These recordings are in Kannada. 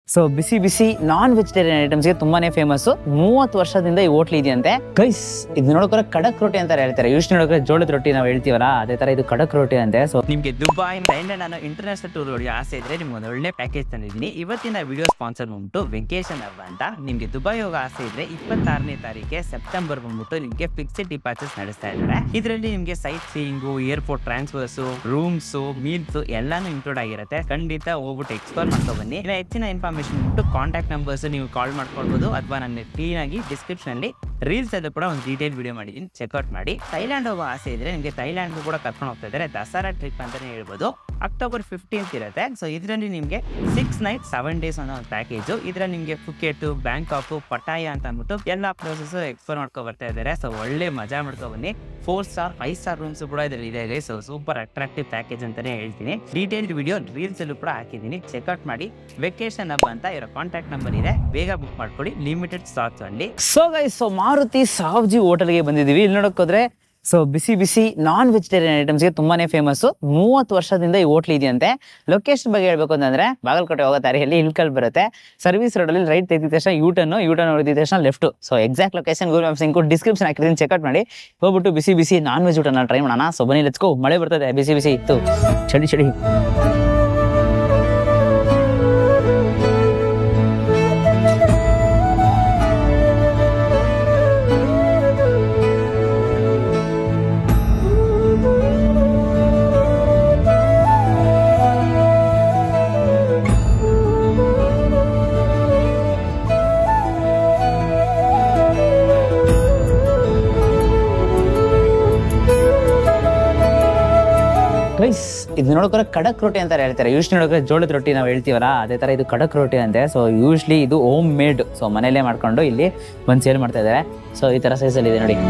ಸೊ ಬಿಸಿ ಬಿಸಿ ನಾನ್ ವೆಜಿಟೇರಿಯನ್ ಐಟಮ್ಸ್ಗೆ ತುಂಬಾನೇ ಫೇಮಸ್ ಮೂವತ್ತು ವರ್ಷದಿಂದ ಈ ಹೋಟ್ಲ್ ಇದೆಯಂತೆ ಗೈಸ್ ಇದು ನೋಡೋಕೆ ಖಡಕ್ ರೊಟ್ಟಿ ಅಂತ ಹೇಳ್ತಾರೆ ಯೂಸ್ ನೋಡೋಕೆ ಜೋಳದ ರೊಟ್ಟಿ ನಾವು ಹೇಳ್ತೀವಲ್ಲ ಅದೇ ತರ ಇದು ಖಡಕ್ ರೊಟ್ಟಿ ಅಂತೆ ಸೊ ನಿಮಗೆ ದುಬೈ ಥೈಲ್ಯಾಂಡ್ ನಾನು ಇಂಟರ್ನ್ಯಾಷನಲ್ ಟೂರ್ ಹೊಡೆಯೋ ಆಸೆ ಇದ್ರೆ ನಿಮ್ಗೆ ಒಂದು ಒಳ್ಳೆ ಪ್ಯಾಕೇಜ್ ತಂದಿದ್ದೀನಿ ಇವತ್ತಿನ ವಿಡಿಯೋ ಸ್ಪಾನ್ಸರ್ ಬಂದ್ಬಿಟ್ಟು ವೆಂಕೇಶನ್ ಹಬ್ಬ ಅಂತ ನಿಮಗೆ ದುಬೈ ಹೋಗೋ ಆಸೆ ಇದ್ರೆ ಇಪ್ಪತ್ತಾರನೇ ತಾರೀಕಿಗೆ ಸೆಪ್ಟೆಂಬರ್ ಬಂದ್ಬಿಟ್ಟು ನಿಮಗೆ ಫಿಕ್ಸ್ಡ್ ಡಿಪಾರ್ಚರ್ಸ್ ನಡೆಸ್ತಾ ಇದ್ದಾರೆ ಇದರಲ್ಲಿ ನಿಮಗೆ sightseeing airport transfers rooms meals ಎಲ್ಲಾನು ಇನ್ಕ್ಲೂಡ್ ಆಗಿರುತ್ತೆ ಖಂಡಿತ ಹೋಗ್ಬಿಟ್ಟು ಎಕ್ಸ್ಪ್ಲೋರ್ ಮಾಡ್ಕೊ ಬನ್ನಿ ಇನ್ನು ಹೆಚ್ಚಿನ ಇನ್ಫಾರ್ಮೇಶನ್ ಬಿಟ್ಟು ಕಾಂಟ್ಯಾಕ್ಟ್ ನಂಬರ್ಸ್ ನೀವು ಕಾಲ್ ಮಾಡ್ಕೊಳ್ಬೋದು ಅಥವಾ ನನ್ನ ಕ್ಲೀನ್ ಆಗಿ ಡಿಸ್ಕ್ರಿಪ್ಷನ್ ಅಲ್ಲಿ ರೀಲ್ಸ್ ಅಲ್ಲೂ ಕೂಡ ಒಂದು ಡೀಟೇಲ್ ವಿಡಿಯೋ ಮಾಡಿದ್ದೀನಿ ಚೆಕ್ಔಟ್ ಮಾಡಿ ಥೈಲ್ಯಾಂಡ್ ಹೋಗೋ ಆಸೆ ಇದ್ರೆ ನಿಮಗೆ ಥೈಲ್ಯಾಂಡ್ ಕೂಡ ಕರ್ಕೊಂಡು ಹೋಗ್ತಾ ಇದ್ದಾರೆ ದಸರಾ ಟ್ರಿಪ್ ಅಂತಾನೆ ಹೇಳ್ಬೋದು ಅಕ್ಟೋಬರ್ ಫಿಫ್ಟೀನ್ತ್ ಇರುತ್ತೆ ಸೊ ಇದರಲ್ಲಿ ನಿಮಗೆ ಸಿಕ್ಸ್ ನೈಟ್ ಸೆವೆನ್ ಡೇಸ್ ಅನ್ನೋ ಒಂದು ಪ್ಯಾಕೇಜು ಇದರಲ್ಲಿ ನಿಮಗೆ ಫುಕೆಟ್ ಬ್ಯಾಂಕಾಕ್ ಪಟಾಯ ಅಂತ ಅಂದ್ಬಿಟ್ಟು ಎಲ್ಲ ಪ್ಲೇಸಸ್ ಎಕ್ಸ್ಪ್ಲೋರ್ ಮಾಡ್ಕೊ ಬರ್ತಾ ಇದ್ದಾರೆ ಸೊ ಒಳ್ಳೆ ಮಜಾ ಮಾಡ್ಕೊ ಬನ್ನಿ four star five star rooms ಕೂಡ ಇದರಲ್ಲಿ ಇದೆ ಸೊ ಸೂಪರ್ ಅಟ್ರಾಕ್ಟಿವ್ ಪ್ಯಾಕೇಜ್ ಅಂತಾನೆ ಹೇಳ್ತೀನಿ ಡೀಟೇಲ್ಡ್ ವಿಡಿಯೋ ರೀಲ್ಸ್ ಅಲ್ಲೂ ಕೂಡ ಹಾಕಿದ್ದೀನಿ ಚೆಕ್ಔಟ್ ಮಾಡಿ ವೆಕೇಶನ್ ಹಬ್ಬ ಅಂತ ಇರೋ ಕಾಂಟ್ಯಾಕ್ಟ್ ನಂಬರ್ ಇದೆ ಬೇಗ ಬುಕ್ ಮಾಡ್ಕೊಳ್ಳಿ ಲಿಮಿಟೆಡ್ ಸ್ಟಾಕ್ಸ್ ಅಲ್ಲಿ so guys so Maruti Savji ಹೋಟೆಲ್ಗೆ ಬಂದಿದ್ದೀವಿ ಇಲ್ಲಿ ನೋಡಕ್ ಹೋದ್ರೆ ಸೊ ಬಿಸಿ ಬಿಸಿ ನಾನ್ ವೆಜಿಟೇರಿಯನ್ ಐಟಮ್ಸ್ಗೆ ತುಂಬಾನೇ ಫೇಮಸ್ ಮೂವತ್ತು ವರ್ಷದಿಂದ ಈ ಹೋಟ್ಲ್ ಇದೆಯಂತೆ ಲೊಕೇಶನ್ ಬಗ್ಗೆ ಹೇಳ್ಬೇಕು ಅಂತಂದ್ರೆ ಬಾಗಲಕೋಟೆ ಹೋಗೋ ದಾರಿಯಲ್ಲಿ ಇಲ್ಕಲ್ ಬರುತ್ತೆ ಸರ್ವಿಸ್ ರೋಡಲ್ಲಿ ರೈಟ್ ತೆಗೆದ ತಕ್ಷಣ ಯೂ ಟರ್ನ್ ಯೂ ಟರ್ನ್ ಹೊಡೆದ ತಕ್ಷಣ left so exact location Google Maps ಇಂಕು ಡಿಸ್ಕ್ರಿಪ್ಷನ್ ಹಾಕಿದ್ದೀನಿ ಚೆಕ್ಔಟ್ ಮಾಡಿ ಹೋಗ್ಬಿಟ್ಟು ಬಿಸಿ ಬಿಸಿ ನಾನ್ ವೆಜ್ ಊಟನ ಟ್ರೈ ಮಾಡೋಣ ಸೊ ಬನ್ನಿ ಲೆಚ್ಕೋ ಮಳೆ ಬರ್ತದೆ ಬಿಸಿ ಬಿಸಿ ಇತ್ತು ಚಳಿ ಚಳಿ ಗೈಸ್ ಇದು ನೋಡೋಕೆ ಖಡಕ್ ರೊಟ್ಟಿ ಅಂತ ಹೇಳ್ತಾರೆ ಯೂಶ್ಲಿ ನೋಡೋಕೆ ಜೋಳದ ರೊಟ್ಟಿ ನಾವು ಹೇಳ್ತೀವಲ್ಲ ಅದೇ ತರ ಇದು ಖಡಕ್ ರೊಟ್ಟಿ ಅಂತೆ ಸೊ ಯೂಶ್ಲಿ ಇದು ಹೋಮ್ ಮೇಡ್ ಸೊ ಮನೇಲೆ ಮಾಡ್ಕೊಂಡು ಇಲ್ಲಿ ಬಂದು ಸೇಲ್ ಮಾಡ್ತಾ ಇದ್ದಾರೆ ಸೊ ಈ ತರ ಸೈಜ್ ಅಲ್ಲಿ ಇದೆ ನೋಡಿ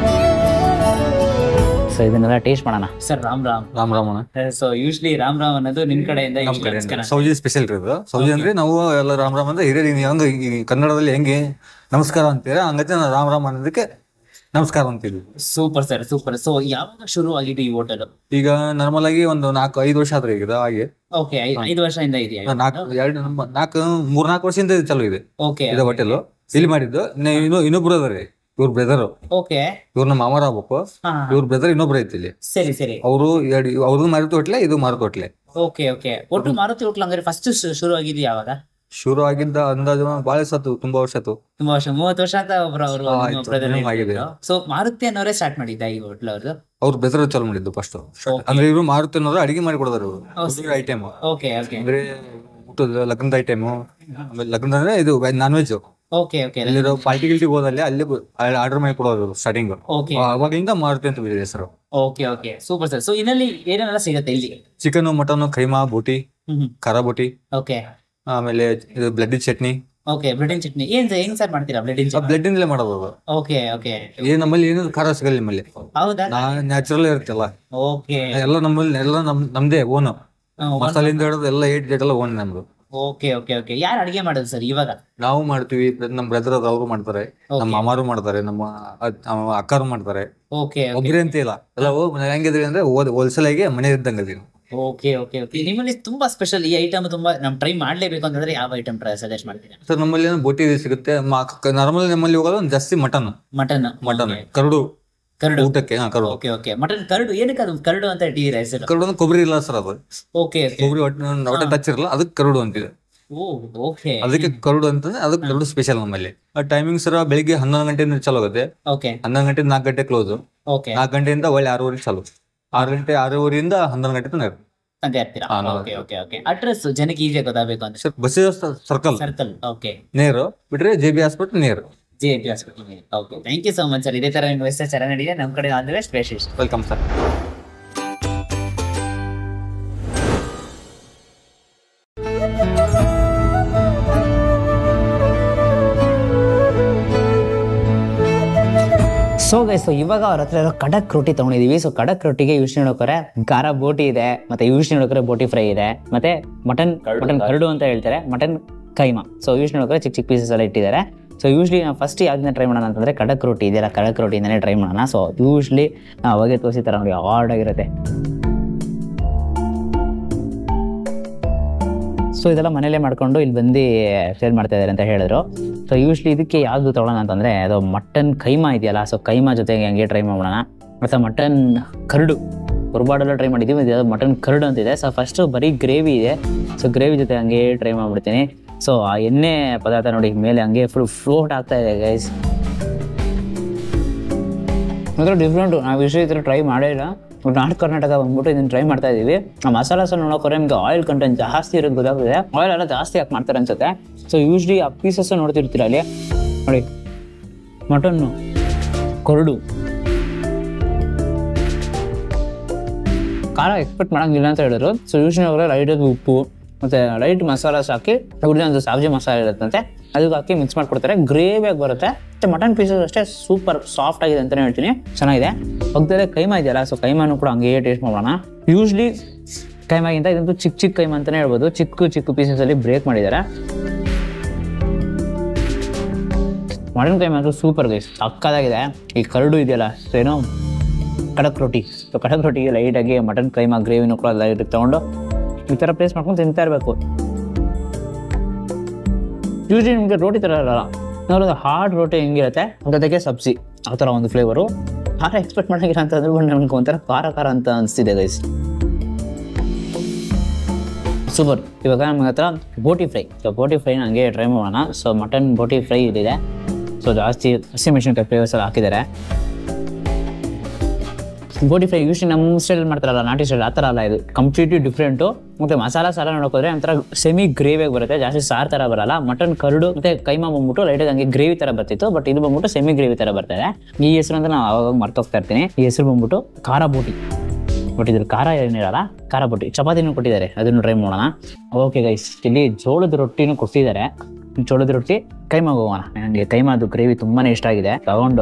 ಸೊ ಇದನ್ನೆಲ್ಲ ಟೇಸ್ಟ್ ಮಾಡೋಣ ಸರ್ ರಾಮ್ ರಾಮ್ ರಾಮ್ ರಾಮನ ಸೊ ಯೂಶ್ಲಿ ರಾಮ್ ರಾಮ್ ಅನ್ನೋದು ನಿಮ್ ಕಡೆಯಿಂದ ನಮ್ ಕಡೆ ಸೌಜಿ ಸ್ಪೆಷಲ್ ಇರೋದು ಸೌಜಿ ಅಂದ್ರೆ ನಾವು ಎಲ್ಲ ರಾಮ್ ರಾಮ್ ಅಂದ್ರೆ ಹಿರಿಯರು ಹೆಂಗ ಈ ಕನ್ನಡದಲ್ಲಿ ಹೆಂಗೆ ನಮಸ್ಕಾರ ಅಂತೀರ ಹಂಗತ್ತೆ ನಾವು ರಾಮ್ ರಾಮ್ ಅನ್ನೋದಕ್ಕೆ ನಮಸ್ಕಾರ ಅಂತೀವಿ ಸೂಪರ್ ಸರ್ ಸೂಪರ್ ಸೊ ಯಾವಾಗ ಶುರು ಆಗಿದ್ದು ಈ ಹೋಟೆಲ್ ಈಗ ನಾರ್ಮಲ್ ಆಗಿ ಒಂದು ನಾಲ್ಕು ಐದು ವರ್ಷ ಆದ್ರೆ ಈಗ ಹಾಗೆ ಓಕೆ ಐದು ವರ್ಷದಿಂದ ಇದೆಯಾ ನಾಲ್ಕು ಎರಡು ನಮ್ಮ ನಾಲ್ಕು ಮೂರ್ ನಾಲ್ಕು ವರ್ಷದಿಂದ ಇದು ಚಲೋ ಇದೆ ಓಕೆ ಇದು ಹೋಟೆಲ್ ಇಲ್ಲಿ ಮಾಡಿದ್ದು ನೆ- ಇನ್ನು ಇನ್ನೊಬ್ರು ಅದಾರೆ ಇವ್ರ ಬ್ರದರ್ ಓಕೆ ಇವ್ರ ನಮ್ಮ ಮಾಮರ ಆಗ್ಬೇಕು ಹಾ ಇವ್ರ ಬ್ರದರ್ ಇನ್ನೊಬ್ರು ಐತಿ ಇಲ್ಲಿ ಸರಿ ಸರಿ ಅವರು ಎರಡು ಅವ್ರದ್ದು ಮಾರುತಿ ಹೋಟ್ಲೆ ಇದು ಮಾರುತಿ ಹೋಟ್ಲೆ ಓಕೆ ಓಕೆ ಒಟ್ಟು ಮಾರುತಿ ಹೋಟ್ಲ್ ಅಂದ್ರೆ ಫಸ್ಟ್ ಶುರು ಆಗಿದ್ದು ಯಾವಾಗ ಶುರು ಆಗಿದ್ದ ಅಂದಾಜು ಬಾಳ ಸತ್ತು ತುಂಬಾ ವರ್ಷ ಆಯ್ತು ತುಂಬಾ ವರ್ಷ ಮೂವತ್ತು ವರ್ಷ ಅಂತ ಒಬ್ರು ಅವರು ಹಾ, ಆಯ್ತು. ಇನ್ನೂ ಆಗಿದೆ. ಸೊ ಮಾರುತಿ ಅನ್ನೋರೇ ಸ್ಟಾರ್ಟ್ ಮಾಡಿದ್ದ ಈ ಹೋಟ್ಲ್ ಅವ್ರದ್ದು ಅವ್ರ ಬ್ರದರ್ ಚಾಲು ಮಾಡಿದ್ದು ಫಸ್ಟ್ ಅಂದ್ರೆ ಇವರು ಮಾರುತಿ ಅನ್ನೋರು ಅಡಿಗೆ ಮಾಡಿ ಕೊಡೋದಾರ ಇವರು ಐಟಮ್ ಓಕೆ ಓಕೆ ಅಂದ್ರೆ ಊಟದ ಲಗ್ನದ ಐಟಮ್ ಆಮೇಲೆ ಲಗ್ನದ ಅಂದ್ರೆ ಇದು ನಾನ್ ವೆಜ್ ಓಕೆ ಓಕೆ ಎಲ್ಲಿರೋ ಪಾರ್ಟಿ ಗಿಲ್ಟಿ ಹೋದಲ್ಲಿ ಅಲ್ಲಿ ಆರ್ಡರ್ ಮಾಡಿ ಕೊಡೋದು ಸ್ಟಾರ್ಟಿಂಗ್ ಓಕೆ ಅವಾಗಿಂದ ಮಾರುತಿ ಅಂತ ಬಿಟ್ಟಿದೆ ಹೆಸರು okay okay super sir so ಇದರಲ್ಲಿ ಏನೆಲ್ಲ ಸಿಗುತ್ತೆ ಇಲ್ಲಿ ಚಿಕನ್ ಮಟನ್ ಕೈಮಾ ಬೋಟಿ ಖಾರ ಬೋಟಿ ಓಕೆ ಆಮೇಲೆ ಇದು ಬ್ಲಡ್ ಚಟ್ನಿ ಓಕೆ ಬ್ರೆಡ್ ಚಟ್ನಿ ಏನ್ ಸರ್ ಹೆಂಗ್ ಸರ್ ಮಾಡ್ತೀರಾ ಬ್ರೆಡ್ ಚಟ್ನಿ ಬ್ಲಡ್ ಇಂದಲೇ ಮಾಡೋದು ಅದು. ಓಕೆ ಓಕೆ ಏನ್ ನಮ್ಮಲ್ಲಿ ಏನು ಖಾರ ಸಿಗಲ್ಲ ನಿಮ್ಮಲ್ಲಿ ಹೌದಾ ನ್ಯಾಚುರಲ್ ಇರುತ್ತಲ್ಲ ಓಕೆ ಎಲ್ಲ ನಮ್ಮಲ್ಲಿ ಎಲ್ಲ ನಮ್ ನಮ್ದೇ ಓನ್ ಮಸಾಲೆಯಿಂದ ಹಿಡಿದು ಎಲ್ಲ ಏಟ್ ಜೇಟ್ ಎಲ್ಲ ಓನ್ ನಮ್ದು ಓಕೆ ಓಕೆ ಓಕೆ ಯಾರು ಅಡಿಗೆ ಮಾಡೋದು ಸರ್ ಇವಾಗ ನಾವು ಮಾಡ್ತೀವಿ ನಮ್ಮ ಬ್ರದರ್ ಅವರು ಮಾಡ್ತಾರೆ ನಮ್ಮ ಮಾಮಾರು ಮಾಡ್ತಾರೆ ನಮ್ಮ ಅದ್- ನಮ್ಮ ಅಕ್ಕಾರು ಮಾಡ್ತಾರೆ ಓಕೆ ಒಬ್ಬರೇ ಅಂತ ಇಲ್ಲ ಎಲ್ಲ ಹೋಗ್ ಹೆಂಗಿದ್ರಿ ಅಂದ್ರೆ ಹೋಲ್ಸೇಲ್ ಆಗಿ ಮನೆ ಇದ್ದಂಗೆ ಅದೀವಿ. ಓಕೆ ಓಕೆ ಓಕೆ ನಿಮ್ಮಲ್ಲಿ ತುಂಬಾ ಸ್ಪೆಷಲ್ ಈ ಐಟಮ್ ತುಂಬಾ ನಮ್ ಟ್ರೈ ಮಾಡ್ಲೇಬೇಕು ಅಂತಂದ್ರೆ ಯಾವ ಐಟಮ್ ಸಜೆಸ್ಟ್ ಮಾಡ್ತೀರಾ ಸರ್ ನಮ್ಮಲ್ಲಿ ಏನೋ ಬೋಟಿ ಸಿಗುತ್ತೆ ನಾರ್ಮಲ್ ನಮ್ಮಲ್ಲಿ ಹೋಗೋದು ಒಂದು ಜಾಸ್ತಿ ಮಟನ್ ಮಟನ್ ಮಟನ್ ಕರಡು ಕರಡು ಊಟಕ್ಕೆ ಹಾ ಕರಡು ಓಕೆ ಓಕೆ ಮಟನ್ ಕರಡು ಏನಕ್ಕೆ ಅದು ಕರಡು ಅಂತ ಇಟ್ಟಿದ್ದೀರಾ ಹೆಸರು ಕರಡು ಅಂದ್ರೆ ಕೊಬ್ಬರಿ ಇಲ್ಲ ಸರ್ ಅದು ಓಕೆ ಕೊಬ್ಬರಿ ಹೊಟ್ಟೆ ಹೊಟ್ಟೆ ಟಚ್ ಇರಲ್ಲ ಅದಕ್ಕೆ ಕರಡು ಅಂತಿದೆ ಓ ಓಕೆ ಅದಕ್ಕೆ ಕರಡು ಅಂತಂದ್ರೆ ಅದಕ್ಕೆ ಕರಡು ಸ್ಪೆಷಲ್ ನಮ್ಮಲ್ಲಿ ಟೈಮಿಂಗ್ ಸರ್ ಬೆಳಿಗ್ಗೆ ಹನ್ನೊಂದು ಗಂಟೆಯಿಂದ ಚಾಲು ಆಗುತ್ತೆ ಓಕೆ ಹನ್ನೊಂದು ಗಂಟೆ ನಾಲ್ಕು ಗಂಟೆ ಕ್ಲೋಸ್ ಓಕೆ ನಾಲ್ಕು ಗಂಟೆಯಿಂದ ಒಳ್ಳೆ ಆರೂವರೆ ಚಾಲು ಆರು ಗಂಟೆ ಆರೂವರೆಯಿಂದ ಹನ್ನೊಂದು ಗಂಟೆ ತನಕ ಇರುತ್ತೆ. ಅಂತ ಇರ್ತೀರಾ ಹಾ, ನಾವು ಓಕೆ ಓಕೆ ಓಕೆ ಅಡ್ರೆಸ್ ಜನಕ್ಕೆ ಈಸಿಯಾಗಿ ಗೊತ್ತಾಗಬೇಕು ಅಂತ sir bus circle circle okay ನೇರು ಬಿಟ್ರೆ ಜೆ ಬಿ ಹಾಸ್ಪಿಟಲ್ ನೇರು J P hospital okay thank you so much sir ಇದೇ ತರ ನಿಮ್ಮ ವ್ಯವಸ್ಥೆ ಚೆನ್ನಾಗಿ ನಡೀಇದೆ ನಮ್ಮ ಕಡೆ all the best special welcome sir so guys so ಇವಾಗ ಅವ್ರ ಹತ್ರ ಇರೋ ಕಡಕ್ ರೊಟ್ಟಿ ತಗೊಂಡಿದೀವಿ ಸೊ ಕಡಕ್ ರೊಟ್ಟಿಗೆ ಯೂಶ್ನಿ ನೋಡೋಕರೆ ಖಾರ ಬೋಟಿ ಇದೆ ಮತ್ತೆ ಯೂಶ್ನಿ ನೋಡೋಕರೆ ಬೋಟಿ ಫ್ರೈ ಇದೆ ಮತ್ತೆ ಮಟನ್ ಮಟನ್ ಕರಡು ಅಂತ ಹೇಳ್ತಾರೆ ಮಟನ್ ಕೈಮಾ ಸೊ ಯೂಶ್ನಿ ನೋಡೋಕರೆ ಚಿಕ್ಕ ಚಿಕ್ಕ ಪೀಸಸ್ ಎಲ್ಲ ಇಟ್ಟಿದ್ದಾರೆ ಸೊ ಯೂಶ್ಲಿ ನಾವು ಫಸ್ಟ್ ಯಾವ್ದನ್ನ ಟ್ರೈ ಮಾಡೋಣ ಅಂತಂದ್ರೆ ಕಡಕ್ ರೊಟ್ಟಿ ಇದೆಯಲ್ಲ ಕಡಕ್ ರೊಟ್ಟಿಯಿಂದನೇ ಟ್ರೈ ಮಾಡೋಣ ಸೊ ಯೂಶ್ಲಿ ನಾವು ಅವಾಗೆ ತೋರಿಸಿರ್ತಾರೆ ನೋಡಿ ಹಾರ್ಡ್ ಆಗಿರುತ್ತೆ ಸೊ ಇದೆಲ್ಲ ಮನೇಲೇ ಮಾಡ್ಕೊಂಡು ಇಲ್ಲಿ ಬಂದು ಸೇಲ್ ಮಾಡ್ತಾ ಇದ್ದಾರೆ ಅಂತ ಹೇಳಿದ್ರು ಸೊ ಯೂಶ್ಲಿ ಇದಕ್ಕೆ ಯಾವುದು ತೊಗೊಳೋಣ ಅಂತಂದರೆ ಅದು ಮಟನ್ ಕೈಮಾ ಇದೆಯಲ್ಲ ಸೊ ಕೈಮಾ ಜೊತೆಗೆ ಹಂಗೆ ಟ್ರೈ ಮಾಡೋಣ ಮತ್ತು ಮಟನ್ ಕರಡು ಕುರ್ಬಾಡೆಲ್ಲ ಟ್ರೈ ಮಾಡಿದ್ದೀವಿ ಇದು ಮಟನ್ ಕರ್ಡ್ ಅಂತಿದೆ ಸೊ ಫಸ್ಟು ಬರೀ ಗ್ರೇವಿ ಇದೆ ಸೊ ಗ್ರೇವಿ ಜೊತೆ ಹಂಗೆ ಟ್ರೈ ಮಾಡ್ಬಿಡ್ತೀನಿ ಸೊ ಆ ಎಣ್ಣೆ ಪದಾರ್ಥ ನೋಡಿ ಮೇಲೆ ಹಂಗೆ ಫುಲ್ ಫ್ಲೋಟ್ ಆಗ್ತಾ ಇದೆ ಗೈಸ್ ಮಾತ್ರ ಡಿಫ್ರೆಂಟು ನಾವು ಇಷ್ಟು ಈ ಥರ ಟ್ರೈ ಮಾಡೇ ಇಲ್ಲ ನಾರ್ತ್ ಕರ್ನಾಟಕ ಬಂದ್ಬಿಟ್ಟು ಇದನ್ನು ಟ್ರೈ ಮಾಡ್ತಾ ಇದೀವಿ ಆ ಮಸಾಲ ಸಹ ನೋಡೋಕೆ ನಿಮಗೆ ಆಯಿಲ್ ಕಂಟೆಂಟ್ ಜಾಸ್ತಿ ಇರೋದು ಗೊತ್ತಾಗ್ತದೆ ಆಯಿಲ್ ಎಲ್ಲ ಜಾಸ್ತಿ ಹಾಕಿ ಮಾಡ್ತಾರೆ ಅನ್ಸುತ್ತೆ ಸೊ ಯೂಶ್ಲಿ ಆ ಪೀಸಸ್ ನೋಡ್ತಿರ್ತೀರ ಅಲ್ಲಿ ನೋಡಿ ಮಟನ್ನು ಕೊರಡು ಖಾರ ಎಕ್ಸ್ಪೆಕ್ಟ್ ಮಾಡಂಗಿಲ್ಲ ಅಂತ ಹೇಳಿದ್ರು ಸೊ ಯೂಶ್ವಲಿ ಅವರೇ ಲೈಟಾಗಿ ಉಪ್ಪು ಮತ್ತು ಲೈಟ್ ಮಸಾಲಾಸ್ ಹಾಕಿ ಅವ್ರದ್ದೇ ಒಂದು ಸಾಬ್ಜಿ ಮಸಾಲೆ ಇರುತ್ತಂತೆ ಅದಕ್ಕೆ ಹಾಕಿ ಮಿಕ್ಸ್ ಮಾಡ್ಕೊಡ್ತಾರೆ ಗ್ರೇವಿಯಾಗಿ ಬರುತ್ತೆ ಮತ್ತು ಮಟನ್ ಪೀಸಸ್ ಅಷ್ಟೇ ಸೂಪರ್ ಸಾಫ್ಟ್ ಆಗಿದೆ ಅಂತಲೇ ಹೇಳ್ತೀನಿ ಚೆನ್ನಾಗಿದೆ ಪಕ್ಕದಲ್ಲೇ ಕೈಮಾ ಇದೆಯಲ್ಲ ಸೊ ಕೈಮಾನು ಕೂಡ ಹಂಗೆ ಟೇಸ್ಟ್ ಮಾಡೋಣ ಯೂಶ್ಲಿ ಕೈಮಾಗಿಂತ ಇದಂತೂ ಚಿಕ್ಕ ಚಿಕ್ಕ ಕೈಮಾ ಅಂತಲೇ ಹೇಳ್ಬೋದು ಚಿಕ್ಕ ಚಿಕ್ಕ ಪೀಸಸಲ್ಲಿ ಬ್ರೇಕ್ ಮಾಡಿದ್ದಾರೆ ಮಟನ್ ಕೈಮಾ ಅಂತೂ ಸೂಪರ್ ಗೈಸ್ ಸಕ್ಕದಾಗಿದೆ ಈ ಕರಡು ಇದೆಯಲ್ಲ ಸೊ ಏನೋ ಕಡಕ್ ರೊಟ್ಟಿ ಸೊ ಕಡಕ್ ರೊಟ್ಟಿಗೆ ಲೈಟಾಗಿ ಮಟನ್ ಕೈಮಾ ಗ್ರೇವಿನೂ ಕೂಡ ಲೈಟ್ ತೊಗೊಂಡು ಈ ಥರ ಪ್ಲೇಸ್ ಮಾಡ್ಕೊಂಡು ತಿಂತಾ ಇರಬೇಕು ಯೂಶ್ವಲಿ ನಿಮಗೆ ರೋಟಿ ಥರ ಇರಲ್ಲ ನೋಡೋದು ಹಾರ್ಡ್ ರೋಟಿ ಹೆಂಗಿರುತ್ತೆ ಜೊತೆಗೆ ಸಬ್ಸಿ ಆ ಥರ ಒಂದು ಫ್ಲೇವರು ಖಾರ ಎಕ್ಸ್ಪೆಕ್ಟ್ ಮಾಡೋಂಗಿಲ್ಲ ಅಂತಂದ್ರೆ ಬಟ್ ನನಗೆ ಒಂಥರ ಖಾರ ಖಾರ ಅಂತ ಅನಿಸ್ತಿದೆ ಗೈಸ್ ಸೂಪರ್ ಇವಾಗ ನಮ್ಮ ಹತ್ರ boti fry so boti fry ಹಂಗೆ ಟ್ರೈ ಮಾಡೋಣ ಸೊ ಮಟನ್ ಬೋಟಿ ಫ್ರೈ ಇದಿದೆ ಸೊ ಜಾಸ್ತಿ ಹಸಿಮೆಣಸಿನ್ಕಾಯಿ ಫ್ಲೇವರ್ಸ್ ಎಲ್ಲ ಹಾಕಿದ್ದಾರೆ ಬೋಟಿ ಫ್ರೈ ಯೂಶ್ವಲಿ ನಮ್ಮ ಸ್ಟೈಲ್ ಮಾಡ್ತಾರಲ್ಲ ನಾಟಿ ಸ್ಟೈಲ್ ಆ ಥರ ಅಲ್ಲ ಇದು ಕಂಪ್ಲೀಟ್ಲಿ ಡಿಫ್ರೆಂಟು ಮತ್ತು ಮಸಾಲ ಸಾಲ ನೋಡೋಕೋದ್ರೆ ಒಂಥರ ಸೆಮಿ ಗ್ರೇವಿಯಾಗಿ ಬರುತ್ತೆ ಜಾಸ್ತಿ ಸಾರು ಥರ ಬರಲ್ಲ ಮಟನ್ ಕರಡು ಮತ್ತು ಕೈಮಾ ಬಂದ್ಬಿಟ್ಟು ಲೈಟಾಗಿ ಹಂಗೆ ಗ್ರೇವಿ ಥರ ಬರ್ತಿತ್ತು ಬಟ್ ಇದು ಬಂದ್ಬಿಟ್ಟು ಸೆಮಿ ಗ್ರೇವಿ ಥರ ಬರ್ತಾರೆ ಈ ಹೆಸರು ಅಂತ ನಾನು ಅವಾಗ ಮರ್ತೋಗ್ತಾ ಇರ್ತೀನಿ ಈ ಹೆಸರು ಬಂದ್ಬಿಟ್ಟು ಖಾರ ಬೋಟಿ ಬಟ್ ಇದ್ರ ಖಾರ ಏನಿರಲ್ಲ ಖಾರ ಬೋಟಿ ಚಪಾತಿನೂ ಕೊಟ್ಟಿದ್ದಾರೆ ಅದನ್ನು ಟ್ರೈ ಮಾಡೋಣ ಓಕೆ ಗೈಸ್ ಇಲ್ಲಿ ಜೋಳದ ರೊಟ್ಟಿನೂ ಕೊಟ್ಟಿದ್ದಾರೆ ಜೋಳದ ರೊಟ್ಟಿ ಕೈಮಾಗ ಹೋಗೋಣ ನನಗೆ ಕೈಮಾದು ಗ್ರೇವಿ ತುಂಬಾ ಇಷ್ಟ ಆಗಿದೆ ತಗೊಂಡು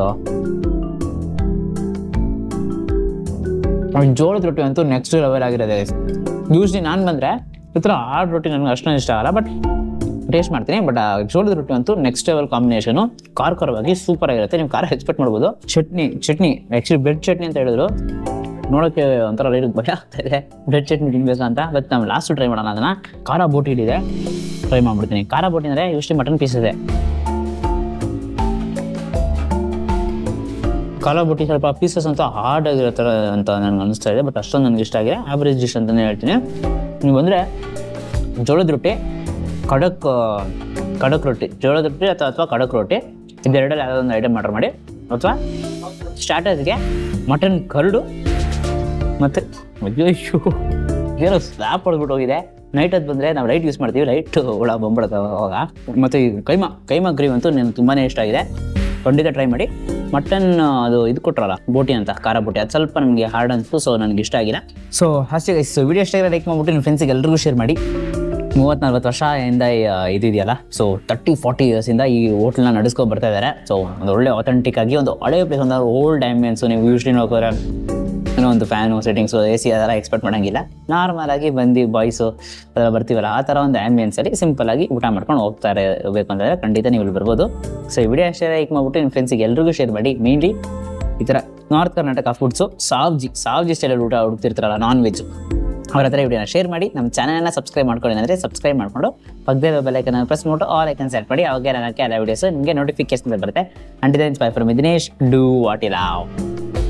ಅವ್ನ್ ಜೋಳದ ರೊಟ್ಟಿ ಅಂತೂ ನೆಕ್ಸ್ಟ್ ಲೆವೆಲ್ ಆಗಿರೋದೆ ಯೂಶ್ಲಿ ನಾನು ಬಂದರೆ ಈ ಥರ ಹಾರ್ಡ್ ರೊಟ್ಟಿ ನನಗೆ ಅಷ್ಟೊಂದು ಇಷ್ಟ ಆಗಲ್ಲ ಬಟ್ ಟೇಸ್ಟ್ ಮಾಡ್ತೀನಿ ಬಟ್ ಆ ಜೋಳದ ರೊಟ್ಟಿ ಅಂತೂ ನೆಕ್ಸ್ಟ್ ಲೆವೆಲ್ ಕಾಂಬಿನೇಷನು ಖಾರ ಖಾರವಾಗಿ ಸೂಪರ್ ಆಗಿರುತ್ತೆ ನೀವು ಖಾರ ಎಕ್ಸ್ಪೆಕ್ಟ್ ಮಾಡ್ಬೋದು ಚಟ್ನಿ ಚಟ್ನಿ ಆ್ಯಕ್ಚುಲಿ ಬ್ರೆಡ್ ಚಟ್ನಿ ಅಂತ ಹೇಳಿದ್ರು ನೋಡೋಕ್ಕೆ ಒಂಥರ ಲೈಟ್ ಭಯ ಆಗ್ತಾ ಇದೆ ಬ್ರೆಡ್ ಚಟ್ನಿ ತಿನ್ಬೇಕು ಅಂತ ಬಟ್ ನಾವು ಲಾಸ್ಟ್ ಟ್ರೈ ಮಾಡೋಣ ಅದನ್ನು ಖಾರ ಬೋಟಿ ಇದೆ ಟ್ರೈ ಮಾಡ್ಬಿಡ್ತೀನಿ ಖಾರ ಬೋಟಿ ಅಂದರೆ ಯೂಶ್ಲಿ ಮಟನ್ ಪೀಸ್ ಇದೆ ಖಾರ ಬೋಟಿ ಸ್ವಲ್ಪ ಪೀಸಸ್ ಅಂತ ಹಾರ್ಡ್ ಆಗಿರೋ ಥರ ಅಂತ ನನಗೆ ಅನಿಸ್ತಾ ಇದೆ ಬಟ್ ಅಷ್ಟೊಂದು ನನಗೆ ಇಷ್ಟ ಆಗಿದೆ ಆವ್ರೇಜ್ ಡಿಶ್ ಅಂತಲೇ ಹೇಳ್ತೀನಿ ನೀವು ಬಂದರೆ ಜೋಳದ ರೊಟ್ಟಿ ಖಡಕ್ ಖಡಕ್ ರೊಟ್ಟಿ ಜೋಳದ ರೊಟ್ಟಿ ಅಥವಾ ಅಥವಾ ಖಡಕ್ ರೊಟ್ಟಿ ಇದೆರಡಲ್ಲಿ ಯಾವುದೋ ಒಂದು ಐಟಮ್ ಆರ್ಡರ್ ಮಾಡಿ ಅಥವಾ ಸ್ಟಾರ್ಟರ್ಸ್ಗೆ ಮಟನ್ ಕರಡು ಮತ್ತು ಅಯ್ಯೋ ಏನೋ ಸ್ಲ್ಯಾಪ್ ಹೊಡೆದ್ಬಿಟ್ಟು ಹೋಗಿದೆ ನೈಟ್ ಅದು ಬಂದರೆ ನಾವು ಲೈಟ್ ಯೂಸ್ ಮಾಡ್ತೀವಿ ಲೈಟ್ ಹುಳ ಬಂದ್ಬಿಡುತ್ತೆ ಅವಾಗ ಮತ್ತು ಈ ಕೈಮಾ ಕೈಮಾ ಗ್ರೀವ್ ಅಂತೂ ನನಗೆ ತುಂಬಾ ಇಷ್ಟ ಆಗಿದೆ ಖಂಡಿತ ಟ್ರೈ ಮಾಡಿ ಮಟನ್ ಅದು ಇದು ಕೊಟ್ರಲ್ಲ ಬೋಟಿ ಅಂತ ಖಾರ ಬೋಟಿ ಅದು ಸ್ವಲ್ಪ ನಮಗೆ ಹಾರ್ಡ್ ಅನಿಸ್ತು ಸೊ ನನಗೆ ಇಷ್ಟ ಆಗಿಲ್ಲ ಸೊ ಅಷ್ಟೇ ಸೊ ವಿಡಿಯೋ ಇಷ್ಟ ಲೈಕ್ ಮಾಡ್ಬಿಟ್ಟು ನಿಮ್ಮ ಫ್ರೆಂಡ್ಸಿಗೆ ಎಲ್ರಿಗೂ ಶೇರ್ ಮಾಡಿ ಮೂವತ್ತು ನಲ್ವತ್ತು ವರ್ಷದಿಂದ ಈ, ಆ, ಇದಿದೆಯಲ್ಲ ಸೊ ತರ್ಟಿ ಫಾರ್ಟಿ ಇಯರ್ಸಿಂದ ಈ ಹೋಟ್ಲನ್ನ ನಡೆಸ್ಕೊಂಡು ಬರ್ತಾ ಇದ್ದಾರೆ ಸೊ ಒಂದು ಒಳ್ಳೆ ಅಥೆಂಟಿಕ್ ಆಗಿ ಒಂದು ಹಳೆ ಪ್ಲೇಸ್ ಒಂದು ಓಲ್ಡ್ ಆ್ಯಂಬಿಯನ್ಸು ನೀವು ಯೂಶ್ಲಿ ನೋಡಿದ್ರೆ ಏನೋ ಒಂದು ಫ್ಯಾನು ಸೆಟ್ಟಿಂಗ್ಸು ಎ ಸಿ ಅದೆಲ್ಲ ಎಕ್ಸ್ಪೆಕ್ಟ್ ಮಾಡೋಂಗಿಲ್ಲ ನಾರ್ಮಲ್ ಆಗಿ ಬಂದು ಬಾಯ್ಸು ಅದೆಲ್ಲ ಬರ್ತೀವಲ್ಲ ಆ ಥರ ಒಂದು ಆ್ಯಂಬಿಯನ್ಸಲ್ಲಿ ಸಿಂಪಲ್ ಆಗಿ ಊಟ ಮಾಡ್ಕೊಂಡು ಹೋಗ್ತಾರೆ ಹೋಗ್ಬೇಕು ಅಂತಂದರೆ ಖಂಡಿತ ನೀವು ಇಲ್ಲಿ ಬರ್ಬೋದು ಸೊ ಈ ವಿಡಿಯೋ ಅಷ್ಟೇ ಲೈಕ್ ಮಾಡ್ಬಿಟ್ಟು ನಿಮ್ಮ ಫ್ರೆಂಡ್ಸಿಗೆ ಎಲ್ರಿಗೂ ಶೇರ್ ಮಾಡಿ ಮೇನ್ಲಿ ಈ ಥರ ನಾರ್ತ್ ಕರ್ನಾಟಕ ಫುಡ್ಸು ಸಾವ್ಜಿ ಸಾವ್ಜಿ ಸ್ಟೈಲಲ್ಲಿ ಊಟ ಹುಡುಕ್ತಿರ್ತಾರಲ್ಲ ನಾನ್ ವೆಜ್ ಅವ್ರ ಹತ್ರ ವಿಡಿಯೋನ ಶೇರ್ ಮಾಡಿ ನಮ್ಮ ಚಾನಲ್ನ ಸಬ್ಸ್ಕ್ರೈಬ್ ಮಾಡ್ಕೊಳ್ಳಿ ಅಂದರೆ ಸಬ್ಸ್ಕ್ರೈಬ್ ಮಾಡಿಕೊಂಡು ಪಕ್ಕದ ಬೆಲ್ಲೈಕನ್ನ ಪ್ರೆಸ್ ಮಾಡ್ಬಿಟ್ಟು ಆಲ್ ಐಕನ್ ಸೆಟ್ ಮಾಡಿ ಅವಾಗ ನನಗೆ ಎಲ್ಲ ವೀಡಿಯೋಸ್ ನಿಮಗೆ ನೋಟಿಫಿಕೇಶನ್ ಬರುತ್ತೆ ಅಂಟಿದೆ bye from Dinesh do what ಇಲಾವ್